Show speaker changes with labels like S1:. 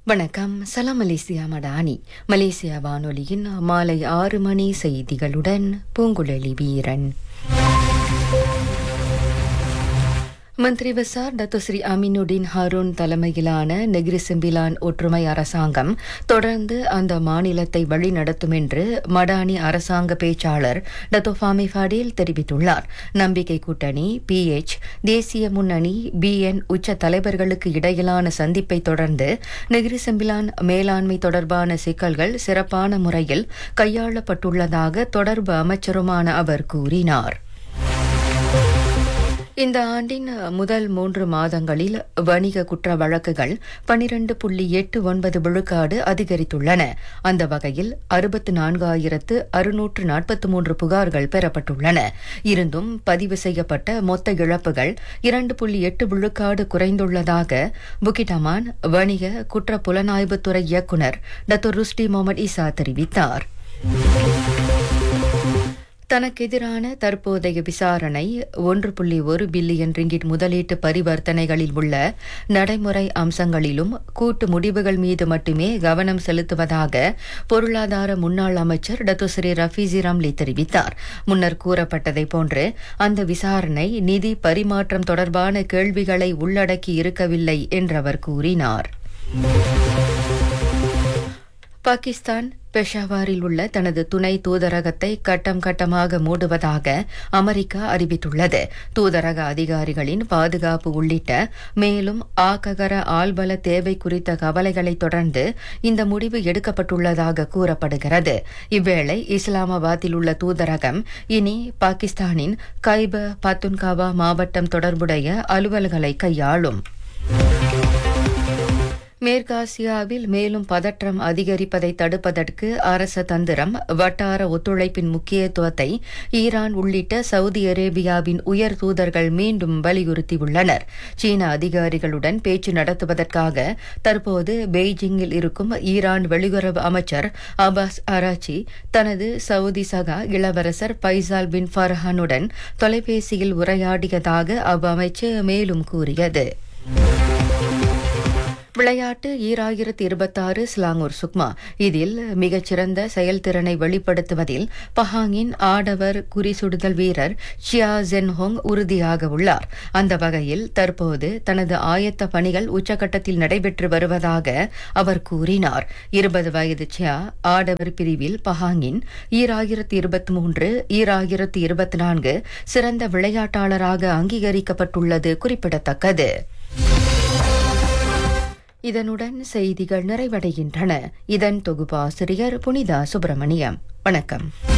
S1: வணக்கம் சலாம் Malaysia Madani Malaysia வானொலியின் மாலை ஆறு மணி செய்திகளுடன் பூங்குழலி வீரன் மந்திரி பசார் டத்துஸ்ரீ அமினுddin ஹாரூன் தலைமையிலான நெகிரி செம்பிலான் ஒற்றுமை அரசாங்கம் தொடர்ந்து அந்த மாநிலத்தை வழிநடத்தும் என்று மடானி அரசாங்க பேச்சாளர் டத்தோஃபாமி ஃபடேல் தெரிவித்துள்ளார் நம்பிக்கை கூட்டணி பிஎச் தேசிய முன்னணி பிஎன் உச்ச தலைவர்களுக்கு இடையிலான சந்திப்பை தொடர்ந்து நெகிரி செம்பிலான் மேலாண்மை தொடர்பான சிக்கல்கள் சிறப்பான முறையில் கையாளப்பட்டுள்ளதாக தொடர்பு அமைச்சருமான அவர் கூறினார் இந்த ஆண்டின் முதல் மூன்று மாதங்களில் வணிக குற்ற வழக்குகள் பனிரண்டு புள்ளி எட்டு ஒன்பது விழுக்காடு அதிகரித்துள்ளன அந்த வகையில் அறுபத்து நான்காயிரத்து அறுநூற்று நாற்பத்தி மூன்று புகார்கள் பெறப்பட்டுள்ளன இருந்தும் பதிவு செய்யப்பட்ட மொத்த இழப்புகள் இரண்டு புள்ளி எட்டு விழுக்காடு குறைந்துள்ளதாக புகிட்டமான் வணிக குற்ற புலனாய்வுத்துறை இயக்குநர் டத்தோ ருஸ்டி முகமது இசா தெரிவித்தார் தனக்கெதிரான தற்போதைய விசாரணை ஒன்று புள்ளி ஒரு பில்லியன் ரிங்கிட் முதலீட்டு பரிவர்த்தனைகளில் உள்ள நடைமுறை அம்சங்களிலும் கூட்டு முடிவுகள் மீது மட்டுமே கவனம் செலுத்துவதாக பொருளாதார முன்னாள் அமைச்சர் டத்துஸ்ரீ ரஃபீசி ராம்லி தெரிவித்தார் முன்னர் கூறப்பட்டதை போன்று அந்த விசாரணை நிதி பரிமாற்றம் தொடர்பான கேள்விகளை உள்ளடக்கி இருக்கவில்லை என்றவர் கூறினார் பாகிஸ்தான் பெஷாவாரில் உள்ள தனது துணை தூதரகத்தை கட்டம் கட்டமாக மூடுவதாக அமெரிக்கா அறிவித்துள்ளது தூதரக அதிகாரிகளின் பாதுகாப்பு உள்ளிட்ட மேலும் ஆக்ககர ஆள்பல தேவை குறித்த கவலைகளை தொடர்ந்து இந்த முடிவு எடுக்கப்பட்டுள்ளதாக கூறப்படுகிறது இவ்வேளை இஸ்லாமாபாத்தில் உள்ள தூதரகம் இனி பாகிஸ்தானின் கைப பத்துன்காவா மாவட்டம் தொடர்புடைய அலுவல்களை கையாளும் மேற்காசியாவில் மேலும் பதற்றம் அதிகரிப்பதை தடுப்பதற்கு அரச தந்திரம் வட்டார ஒத்துழைப்பின் முக்கியத்துவத்தை ஈரான் உள்ளிட்ட சவுதி அரேபியாவின் உயர் தூதர்கள் மீண்டும் வலியுறுத்தியுள்ளனர் சீன அதிகாரிகளுடன் பேச்சு நடத்துவதற்காக தற்போது பெய்ஜிங்கில் இருக்கும் ஈரான் வெளியுறவு அமைச்சர் அபாஸ் அராச்சி தனது சவுதி சகா இளவரசர் பைசால் பின் ஃபர்ஹானுடன் தொலைபேசியில் உரையாடியதாக அவ்வமைச்சு மேலும் கூறியது விளையாட்டு ஈராயிரத்தி இருபத்தாறு ஸ்லாங்கூர் சுக்மா இதில் மிகச்சிறந்த செயல்திறனை வெளிப்படுத்துவதில் பஹாங்கின் ஆடவர் குறிசுடுதல் வீரர் சியா ஜென்ஹோங் உறுதியாக உள்ளார் அந்த வகையில் தற்போது தனது ஆயத்த பணிகள் உச்சகட்டத்தில் நடைபெற்று வருவதாக அவர் கூறினார் இருபது வயது சியா ஆடவர் பிரிவில் பஹாங்கின் ஈராயிரத்தி இருபத்தி மூன்று ஈராயிரத்தி இருபத்தி நான்கு சிறந்த விளையாட்டாளராக அங்கீகரிக்கப்பட்டுள்ளது குறிப்பிடத்தக்கது இதனுடன் செய்திகள் நிறைவடைகின்றன இதன் தொகுப்பாசிரியர் புனிதா சுப்பிரமணியம் வணக்கம்